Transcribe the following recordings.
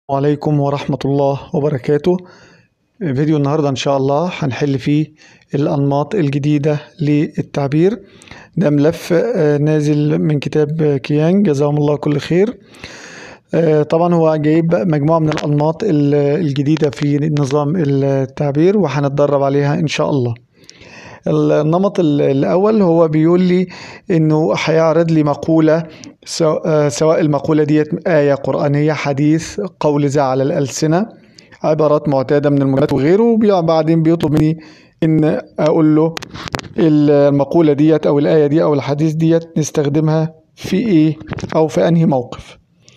وعليكم ورحمة الله وبركاته فيديو النهاردة إن شاء الله هنحل فيه الأنماط الجديدة للتعبير ده ملف آه، نازل من كتاب كيانج جزاهم الله كل خير آه، طبعا هو جايب مجموعة من الأنماط ال- الجديدة في نظام التعبير وهنتدرب عليها إن شاء الله النمط ال- الأول هو بيقول لي إنه هيعرض لي مقولة سو- آه، سواء المقولة ديت آية قرآنية حديث قول ذا على الألسنة عبارات معتادة من المجملات وغيره وبعدين بيطلب مني إن أقول له المقولة ديت أو الآية دي أو الحديث ديت نستخدمها في إيه أو في أنهي موقف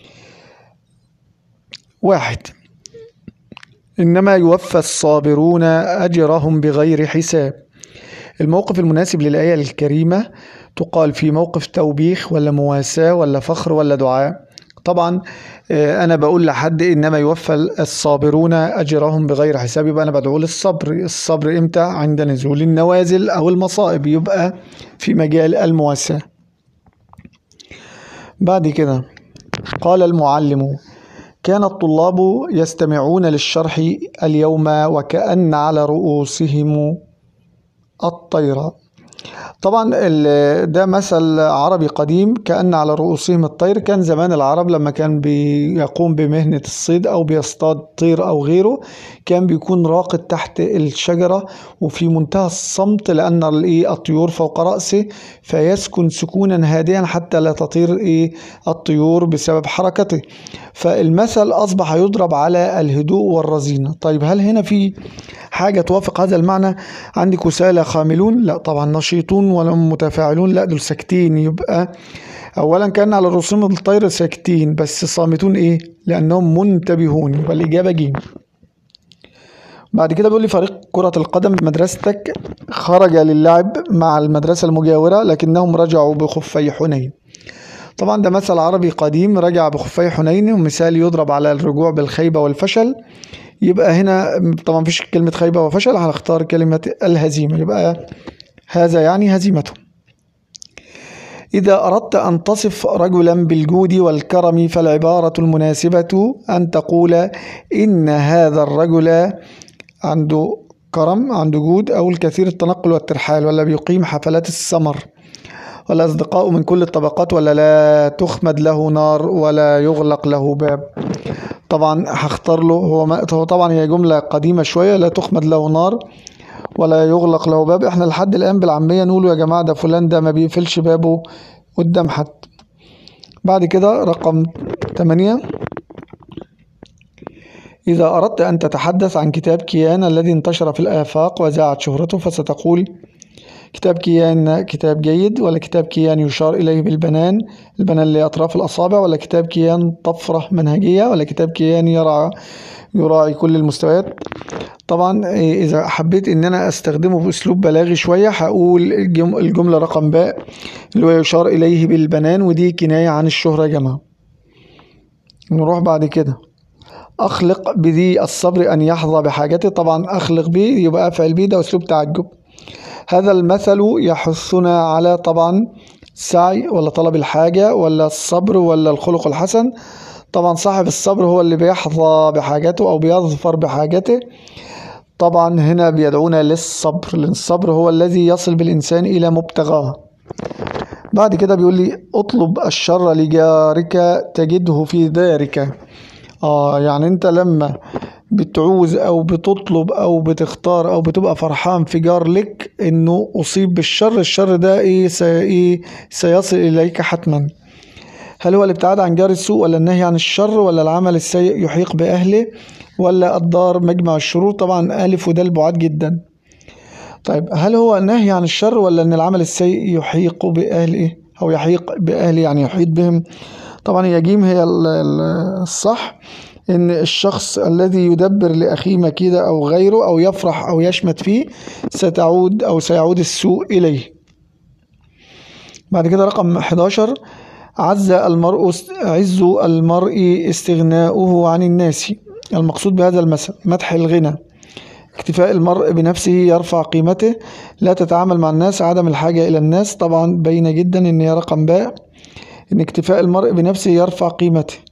واحد إنما يوفى الصابرون أجرهم بغير حساب الموقف المناسب للآية الكريمة تقال في موقف توبيخ ولا مواساة ولا فخر ولا دعاء طبعا آه، أنا بقول لحد إنما يوفى الصابرون أجرهم بغير حساب يبقى أنا بدعو للصبر الصبر إمتى عند نزول النوازل أو المصائب يبقى في مجال المواساة بعد كده قال المعلم كان الطلاب يستمعون للشرح اليوم وكأن على رؤوسهم الطيرة طبعا ال- ده مثل عربي قديم كأن على رؤوسهم الطير كان زمان العرب لما كان بيقوم بمهنة الصيد أو بيصطاد طير أو غيره كان بيكون راقد تحت الشجرة وفي منتهى الصمت لأن الإيه الطيور فوق رأسه فيسكن سكونا هادئا حتى لا تطير إيه الطيور بسبب حركته فالمثل أصبح يضرب على الهدوء والرزينة طيب هل هنا في حاجة توافق هذا المعنى عندي كسالى خاملون لا طبعا نشيطون ولا متفاعلون لا دول ساكتين يبقى أولا كان على رسوم الطير ساكتين بس صامتون إيه لأنهم منتبهون يبقى الإجابة جيم بعد كده بيقول لي فريق كرة القدم في مدرستك خرج للعب مع المدرسة المجاورة لكنهم رجعوا بخفي حنين طبعا ده مثل عربي قديم رجع بخفي حنين ومثال يضرب على الرجوع بالخيبة والفشل يبقى هنا طبعا مفيش كلمة خيبة وفشل هنختار كلمة الهزيمة يبقى هذا يعني هزيمته إذا أردت أن تصف رجلا بالجود والكرم فالعبارة المناسبة أن تقول إن هذا الرجل عنده كرم عنده جود أو الكثير التنقل والترحال ولا بيقيم حفلات السمر ولا أصدقاء من كل الطبقات ولا لا تخمد له نار ولا يغلق له باب طبعا هختار له هو, ما هو طبعا هي جملة قديمة شوية لا تخمد له نار ولا يغلق له باب احنا لحد الآن بالعامية نقول يا جماعة ده فلان ده ما بيقفلش بابه قدام حد بعد كده رقم 8 إذا أردت أن تتحدث عن كتاب كيان الذي انتشر في الآفاق وزاعت شهرته فستقول كتاب كيان كتاب جيد ولا كتاب كيان يشار إليه بالبنان البنان لأطراف الأصابع ولا كتاب كيان طفرة منهجية ولا كتاب كيان يرعى يراعي كل المستويات طبعا إيه، إذا حبيت إن أنا أستخدمه بأسلوب بلاغي شوية هقول الجم- الجملة رقم باء اللي هو يشار إليه بالبنان ودي كناية عن الشهرة يا جماعة نروح بعد كده أخلق بذي الصبر أن يحظى بحاجته طبعا أخلق به يبقى أفعل به ده أسلوب تعجب هذا المثل يحثنا على طبعا السعي ولا طلب الحاجة ولا الصبر ولا الخلق الحسن طبعا صاحب الصبر هو اللي بيحظى بحاجته أو بيظفر بحاجته طبعا هنا بيدعونا للصبر لأن الصبر هو الذي يصل بالإنسان إلى مبتغاه بعد كده بيقول لي اطلب الشر لجارك تجده في دارك اه يعني انت لما بتعوز او بتطلب او بتختار او بتبقى فرحان في جار لك انه اصيب بالشر الشر ده ايه, سي إيه سيصل اليك حتما هل هو الابتعاد عن جار السوء ولا النهي عن الشر ولا العمل السيء يحيق بأهله ولا الدار مجمع الشرور طبعا ألف وده البعاد جدا طيب هل هو النهي عن الشر ولا ان العمل السيء يحيق بأهله او يحيق بأهله يعني يحيط بهم طبعا هي جيم هي ال- ال- الصح ان الشخص الذي يدبر لأخيه مكيدة او غيره او يفرح او يشمت فيه ستعود او سيعود السوء اليه بعد كده رقم 11 عز المرء عز المرء استغناؤه عن الناس المقصود بهذا المثل مدح الغنى اكتفاء المرء بنفسه يرفع قيمته لا تتعامل مع الناس عدم الحاجة إلى الناس طبعا باينة جدا إن هي رقم باء إن اكتفاء المرء بنفسه يرفع قيمته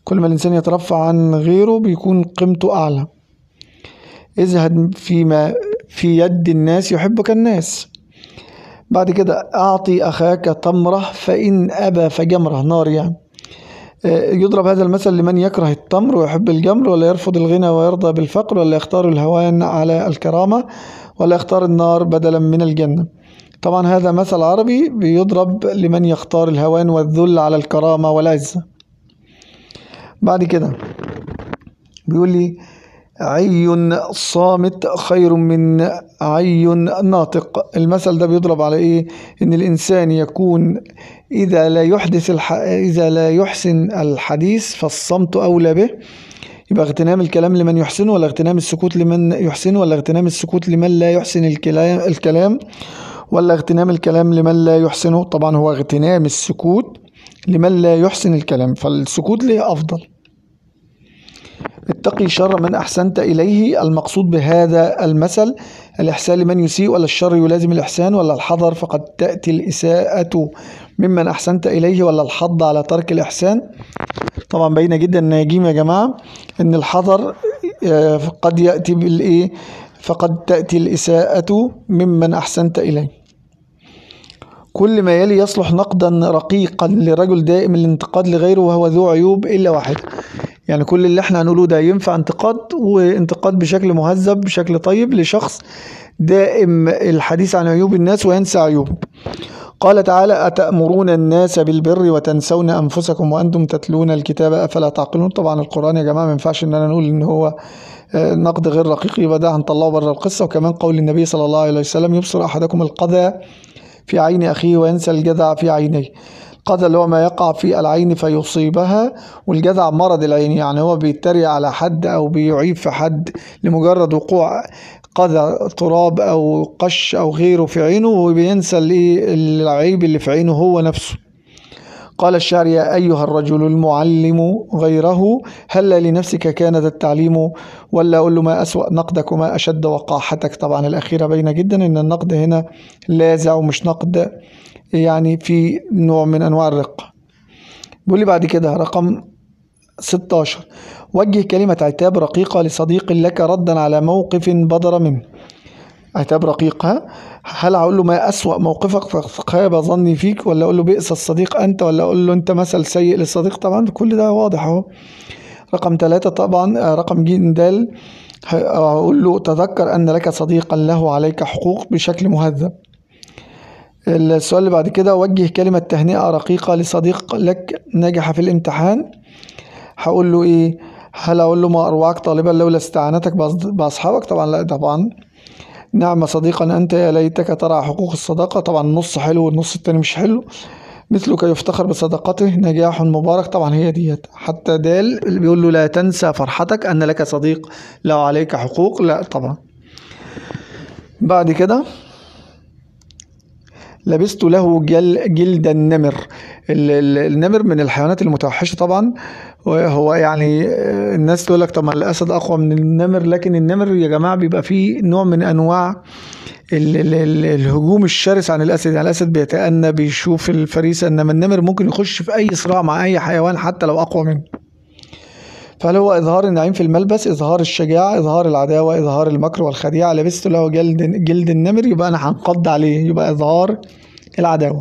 كل ما الإنسان يترفع عن غيره بيكون قيمته أعلى ازهد فيما في يد الناس يحبك الناس بعد كده أعطي أخاك تمرة فإن أبى فجمرة نار يعني آه، يضرب هذا المثل لمن يكره التمر ويحب الجمر ولا يرفض الغنى ويرضى بالفقر ولا يختار الهوان على الكرامة ولا يختار النار بدلا من الجنة طبعا هذا مثل عربي بيضرب لمن يختار الهوان والذل على الكرامة والعزة بعد كده بيقول لي عي صامت خير من عي ناطق المثل ده بيضرب على ايه ان الانسان يكون اذا لا يحدث الح... اذا لا يحسن الحديث فالصمت اولى به يبقى اغتنام الكلام لمن يحسنه ولا اغتنام السكوت لمن يحسنه ولا اغتنام السكوت لمن لا يحسن الكلام الكلام ولا اغتنام الكلام لمن لا يحسنه طبعا هو اغتنام السكوت لمن لا يحسن الكلام فالسكوت ليه افضل اتقي شر من أحسنت إليه المقصود بهذا المثل الإحسان لمن يسيء ولا الشر يلازم الإحسان ولا الحذر فقد تأتي الإساءة ممن أحسنت إليه ولا الحض على ترك الإحسان طبعا باينة جدا ناجيم يا جماعة إن الحذر آه، قد يأتي بالإيه فقد تأتي الإساءة ممن أحسنت إليه كل ما يلي يصلح نقدا رقيقا لرجل دائم الانتقاد لغيره وهو ذو عيوب إلا واحد يعني كل اللي احنا هنقوله ده ينفع انتقاد وانتقاد بشكل مهذب بشكل طيب لشخص دائم الحديث عن عيوب الناس وينسى عيوبه قال تعالى أتأمرون الناس بالبر وتنسون أنفسكم وأنتم تتلون الكتاب أفلا تعقلون طبعا القرآن يا جماعة ما ينفعش إن أنا نقول إن هو آه، نقد غير رقيق يبقى ده هنطلعه بره القصة وكمان قول النبي صلى الله عليه وسلم يبصر أحدكم القذى في عين أخيه وينسى الجدع في عينيه قذى اللي هو ما يقع في العين فيصيبها والجذع مرض العين يعني هو بيتريق على حد أو بيعيب في حد لمجرد وقوع قذى تراب أو قش أو غيره في عينه وبينسى العيب اللي في عينه هو نفسه قال الشاعر يا أيها الرجل المعلم غيره هل لنفسك كان ذا التعليم ولا أقول له ما أسوأ نقدك وما أشد وقاحتك طبعا الأخيرة باينة جدا إن النقد هنا لاذع ومش نقد يعني في نوع من أنواع الرقة بيقول لي بعد كده رقم 16 وجه كلمة عتاب رقيقة لصديق لك ردا على موقف بدر منه عتاب رقيقة هل هقول له ما أسوأ موقفك فخاب ظني فيك ولا أقول له بئس الصديق أنت ولا أقول له أنت مثل سيء للصديق طبعا كل ده واضح أهو رقم ثلاثة طبعا آه، رقم ج د أقول له تذكر أن لك صديقا له عليك حقوق بشكل مهذب السؤال اللي بعد كده وجه كلمة تهنئة رقيقة لصديق لك نجح في الامتحان هقول له ايه هل اقول له ما اروعك طالبا لولا استعانتك باصحابك طبعا لا طبعا نعم صديقا انت يا ليتك ترى حقوق الصداقة طبعا النص حلو والنص التاني مش حلو مثلك يفتخر بصداقته نجاح مبارك طبعا هي ديت حتى دال اللي بيقول له لا تنسى فرحتك ان لك صديق لو عليك حقوق لا طبعا بعد كده لبست له جل جلد النمر النمر من الحيوانات المتوحشة طبعا وهو يعني آه، الناس تقول لك طب ما الأسد أقوى من النمر لكن النمر يا جماعة بيبقى فيه نوع من أنواع الهجوم الشرس عن الأسد يعني الأسد بيتأنى بيشوف الفريسة إنما النمر ممكن يخش في أي صراع مع أي حيوان حتى لو أقوى منه فهل هو إظهار النعيم في الملبس إظهار الشجاعة إظهار العداوة إظهار المكر والخديعة لبست له جلد جلد النمر يبقى أنا هنقض عليه يبقى إظهار العداوة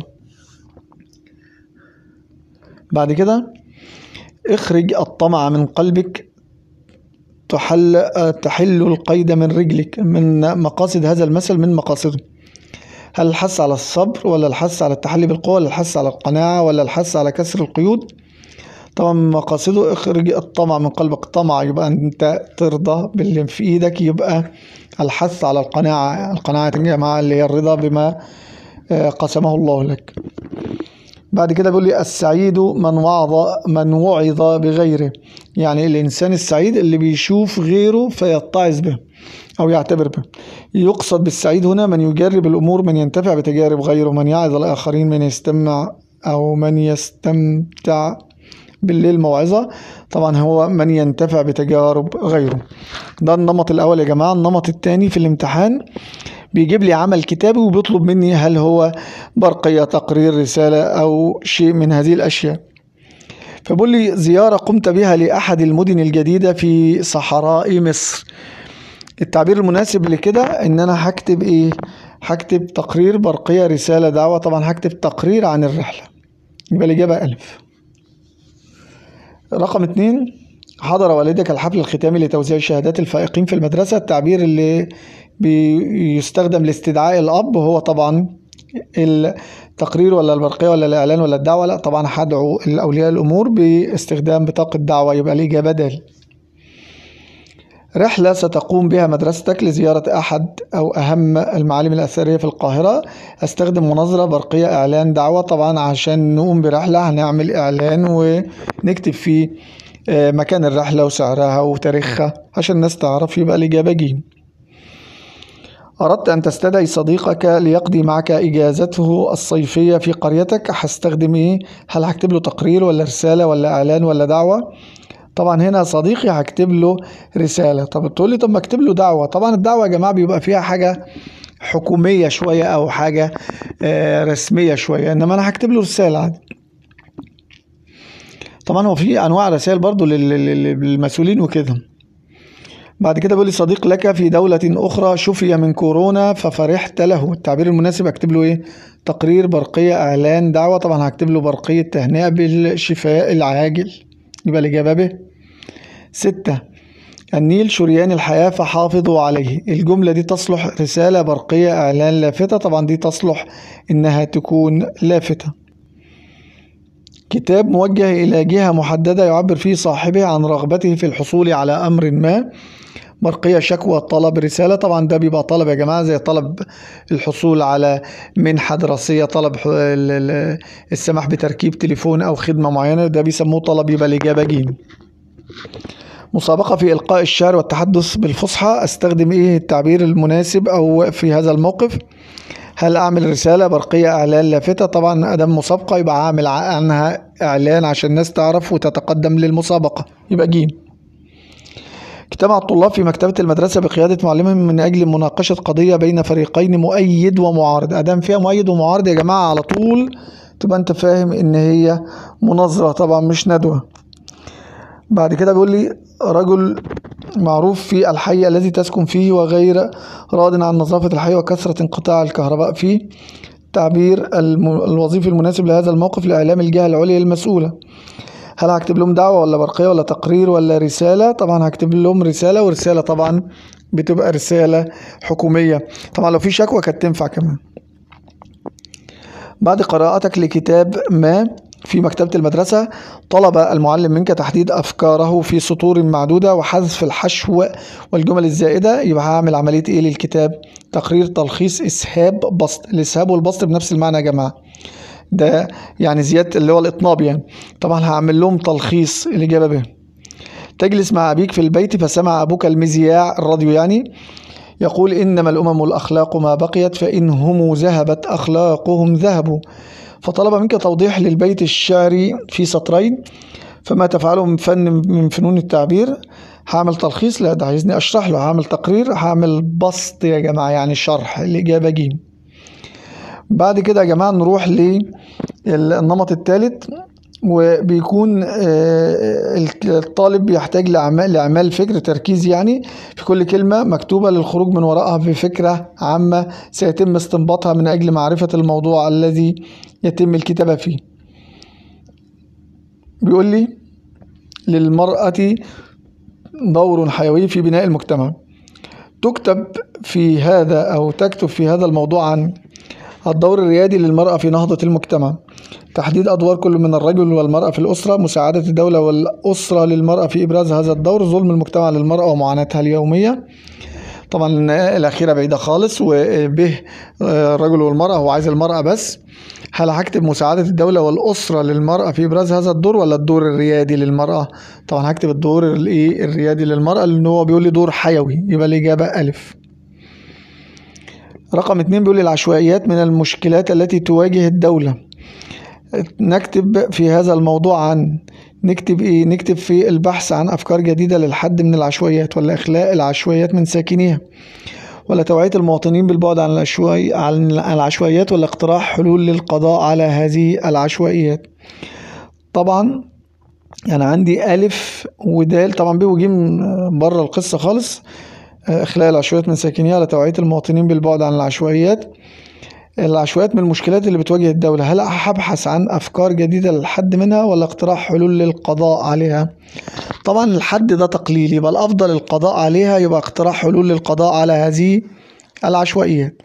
بعد كده اخرج الطمع من قلبك تحل تحل القيد من رجلك من مقاصد هذا المثل من مقاصده هل الحث على الصبر ولا الحث على التحلي بالقوة ولا الحث على القناعة ولا الحث على كسر القيود طبعا مقاصده اخرج الطمع من قلبك طمع يبقى انت ترضى باللي في ايدك يبقى الحث على القناعة القناعة يا جماعة اللي هي الرضا بما آه، قسمه الله لك بعد كده بيقول لي السعيد من وعظ من وعظ بغيره يعني الإنسان السعيد اللي بيشوف غيره فيتعظ به أو يعتبر به يقصد بالسعيد هنا من يجرب الأمور من ينتفع بتجارب غيره من يعظ الآخرين من يستمع أو من يستمتع بالليل موعظة طبعا هو من ينتفع بتجارب غيره ده النمط الأول يا جماعة النمط الثاني في الامتحان بيجيب لي عمل كتابي وبيطلب مني هل هو برقية تقرير رسالة أو شيء من هذه الأشياء فبقول لي زيارة قمت بها لأحد المدن الجديدة في صحراء مصر التعبير المناسب لكده ان انا هكتب ايه هكتب تقرير برقية رسالة دعوة طبعا هكتب تقرير عن الرحلة يبقى الإجابة ألف رقم اتنين حضر والدك الحفل الختامي لتوزيع شهادات الفائقين في المدرسة التعبير اللي بيستخدم لاستدعاء الأب هو طبعا التقرير ولا البرقية ولا الإعلان ولا الدعوة لا طبعا هدعو الأولياء الأمور باستخدام بطاقة دعوة يبقى الإجابة دال رحلة ستقوم بها مدرستك لزيارة أحد أو أهم المعالم الأثرية في القاهرة أستخدم مناظرة برقية إعلان دعوة طبعا عشان نقوم برحلة هنعمل إعلان ونكتب فيه آه، مكان الرحلة وسعرها وتاريخها عشان الناس تعرف يبقى الإجابة جيم أردت أن تستدعي صديقك ليقضي معك إجازته الصيفية في قريتك هستخدم إيه؟ هل هكتب له تقرير ولا رسالة ولا إعلان ولا دعوة؟ طبعا هنا صديقي هكتب له رسالة طب تقول لي طب ما اكتب له دعوة طبعا الدعوة يا جماعة بيبقى فيها حاجة حكومية شوية أو حاجة آه، رسمية شوية إنما أنا هكتب له رسالة عادي طبعا هو في أنواع رسائل برضو للمسؤولين وكده بعد كده بيقول لي صديق لك في دولة أخرى شفي من كورونا ففرحت له التعبير المناسب أكتب له إيه تقرير برقية إعلان دعوة طبعا هكتب له برقية تهنئة بالشفاء العاجل يبقى الإجابة ب ستة النيل شريان الحياة فحافظوا عليه الجملة دي تصلح رسالة برقية إعلان لافتة طبعا دي تصلح إنها تكون لافتة كتاب موجه إلى جهة محددة يعبر فيه صاحبه عن رغبته في الحصول على أمر ما برقية شكوى طلب رسالة طبعا ده بيبقى طلب يا جماعة زي طلب الحصول على منحة دراسية طلب السماح بتركيب تليفون أو خدمة معينة ده بيسموه طلب يبقى الإجابة جيم مسابقة في إلقاء الشعر والتحدث بالفصحى أستخدم إيه التعبير المناسب أو في هذا الموقف هل أعمل رسالة برقية إعلان لافتة طبعا أدام مسابقة يبقى أعمل عنها إعلان عشان الناس تعرف وتتقدم للمسابقة يبقى جيم اجتمع الطلاب في مكتبة المدرسة بقيادة معلمهم من أجل مناقشة قضية بين فريقين مؤيد ومعارض أدام فيها مؤيد ومعارض يا جماعة على طول تبقى أنت فاهم إن هي مناظرة طبعا مش ندوة بعد كده بيقول لي رجل معروف في الحي الذي تسكن فيه وغير راض عن نظافة الحي وكثرة انقطاع الكهرباء فيه تعبير الوظيفي المناسب لهذا الموقف لإعلام الجهة العليا المسؤولة هل هكتب لهم دعوة ولا برقية ولا تقرير ولا رسالة طبعا هكتب لهم رسالة ورسالة طبعا بتبقى رسالة حكومية طبعا لو في شكوى كانت تنفع كمان بعد قراءتك لكتاب ما في مكتبة المدرسة طلب المعلم منك تحديد أفكاره في سطور معدودة وحذف الحشو والجمل الزائدة يبقى هعمل عملية إيه للكتاب تقرير تلخيص إسهاب بسط الإسهاب والبسط بنفس المعنى يا جماعة ده يعني زيادة اللي هو الإطناب يعني طبعا هعمل لهم تلخيص الإجابة به تجلس مع أبيك في البيت فسمع أبوك المذياع الراديو يعني يقول إنما الأمم الأخلاق ما بقيت فإن هم ذهبت أخلاقهم ذهبوا فطلب منك توضيح للبيت الشعري في سطرين فما تفعله من فن من فنون التعبير هعمل تلخيص لا ده عايزني اشرح له هعمل تقرير هعمل بسط يا جماعه يعني شرح الاجابه جيم بعد كده يا جماعه نروح للنمط الثالث وبيكون آه، الطالب بيحتاج لأعمال لأعمال فكر تركيز يعني في كل كلمة مكتوبة للخروج من وراءها بفكرة عامة سيتم استنباطها من أجل معرفة الموضوع الذي يتم الكتابة فيه بيقول لي للمرأة دور حيوي في بناء المجتمع تكتب في هذا أو تكتب في هذا الموضوع عن الدور الريادي للمرأة في نهضة المجتمع تحديد أدوار كل من الرجل والمرأة في الأسرة مساعدة الدولة والأسرة للمرأة في إبراز هذا الدور ظلم المجتمع للمرأة ومعاناتها اليومية طبعا الأخيرة بعيدة خالص وبه الرجل والمرأة هو عايز المرأة بس هل هكتب مساعدة الدولة والأسرة للمرأة في إبراز هذا الدور ولا الدور الريادي للمرأة طبعا هكتب الدور الإيه الريادي للمرأة لأن هو بيقول لي دور حيوي يبقى الإجابة ألف رقم اتنين بيقول العشوائيات من المشكلات التي تواجه الدولة نكتب في هذا الموضوع عن نكتب ايه نكتب في البحث عن افكار جديدة للحد من العشوائيات ولا اخلاء العشوائيات من ساكنيها ولا توعية المواطنين بالبعد عن العشوائي عن العشوائيات ولا اقتراح حلول للقضاء على هذه العشوائيات طبعا يعني عندي ألف ودال طبعا ب وجيم بره القصة خالص آه، إخلاء العشوائيات من ساكنيها لتوعية المواطنين بالبعد عن العشوائيات العشوائيات من المشكلات اللي بتواجه الدولة هل هبحث عن أفكار جديدة للحد منها ولا اقتراح حلول للقضاء عليها طبعا الحد ده تقليل يبقى الأفضل القضاء عليها يبقى اقتراح حلول للقضاء على هذه العشوائيات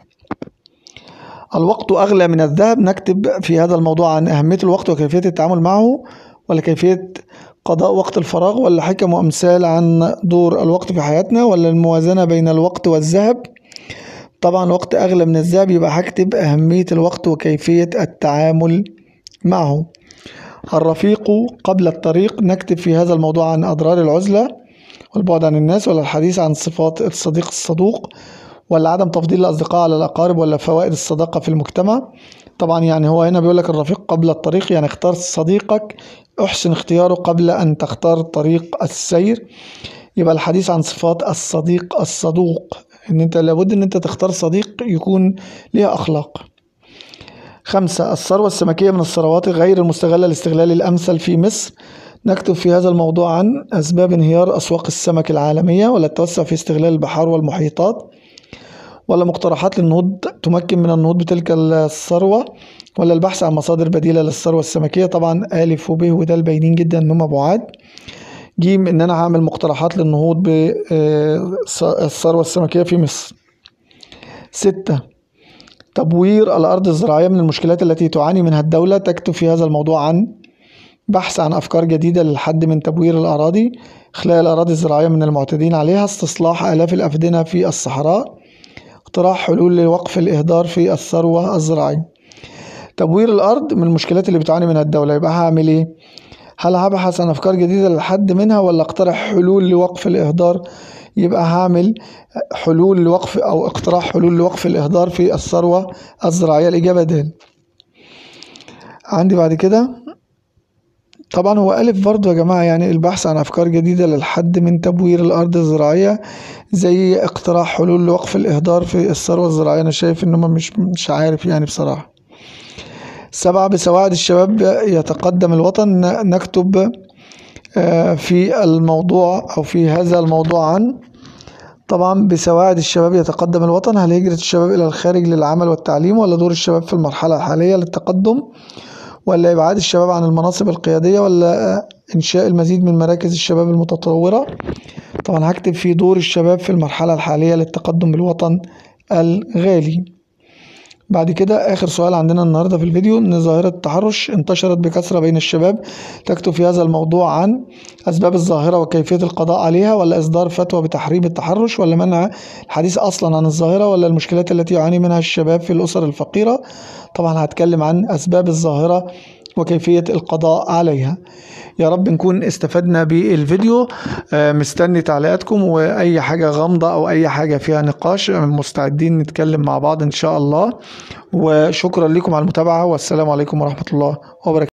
الوقت أغلى من الذهب نكتب في هذا الموضوع عن أهمية الوقت وكيفية التعامل معه ولا كيفية قضاء وقت الفراغ ولا حكم وأمثال عن دور الوقت في حياتنا ولا الموازنة بين الوقت والذهب طبعا الوقت أغلى من الذهب يبقى هكتب أهمية الوقت وكيفية التعامل معه الرفيق قبل الطريق نكتب في هذا الموضوع عن أضرار العزلة والبعد عن الناس ولا الحديث عن صفات الصديق الصدوق ولا عدم تفضيل الأصدقاء على الأقارب ولا فوائد الصداقة في المجتمع طبعا يعني هو هنا بيقول لك الرفيق قبل الطريق يعني اختار صديقك احسن اختياره قبل أن تختار طريق السير يبقى الحديث عن صفات الصديق الصدوق ان انت لابد ان انت تختار صديق يكون ليه اخلاق خمسة الثروة السمكية من الثروات غير المستغلة الاستغلال الأمثل في مصر نكتب في هذا الموضوع عن أسباب انهيار أسواق السمك العالمية ولا التوسع في استغلال البحار والمحيطات ولا مقترحات للنهوض تمكن من النهوض بتلك الثروة ولا البحث عن مصادر بديلة للثروة السمكية طبعا ألف وب ودال باينين جدا إنهم بعاد جيم إن أنا هعمل مقترحات للنهوض بالثروة السمكية في مصر ستة تبوير الأرض الزراعية من المشكلات التي تعاني منها الدولة تكتب في هذا الموضوع عن بحث عن أفكار جديدة للحد من تبوير الأراضي إخلاء الأراضي الزراعية من المعتدين عليها استصلاح آلاف الأفدنة في الصحراء اقتراح حلول لوقف الإهدار في الثروة الزراعية تبوير الأرض من المشكلات اللي بتعاني منها الدولة يبقى هعمل إيه؟ هل هبحث عن أفكار جديدة للحد منها ولا اقترح حلول لوقف الإهدار؟ يبقى هعمل حلول لوقف أو اقتراح حلول لوقف الإهدار في الثروة الزراعية الإجابة د عندي بعد كده طبعا هو ألف برضه يا جماعة يعني البحث عن أفكار جديدة للحد من تبوير الأرض الزراعية زي اقتراح حلول لوقف الإهدار في الثروة الزراعية أنا شايف إن هما مش مش عارف يعني بصراحة سبعة بسواعد الشباب يتقدم الوطن نكتب في الموضوع أو في هذا الموضوع عن طبعا بسواعد الشباب يتقدم الوطن هل هجرة الشباب إلى الخارج للعمل والتعليم ولا دور الشباب في المرحلة الحالية للتقدم ولا إبعاد الشباب عن المناصب القيادية ولا إنشاء المزيد من مراكز الشباب المتطورة طبعا هكتب في دور الشباب في المرحلة الحالية للتقدم بالوطن الغالي بعد كده آخر سؤال عندنا النهاردة في الفيديو إن ظاهرة التحرش انتشرت بكثرة بين الشباب تكتب في هذا الموضوع عن أسباب الظاهرة وكيفية القضاء عليها ولا إصدار فتوى بتحريم التحرش ولا منع الحديث أصلا عن الظاهرة ولا المشكلات التي يعاني منها الشباب في الأسر الفقيرة طبعا هتكلم عن أسباب الظاهرة وكيفية القضاء عليها يا رب نكون استفدنا بالفيديو مستني تعليقاتكم وأي حاجة غامضة أو أي حاجة فيها نقاش مستعدين نتكلم مع بعض إن شاء الله وشكرا لكم على المتابعة والسلام عليكم ورحمة الله وبركاته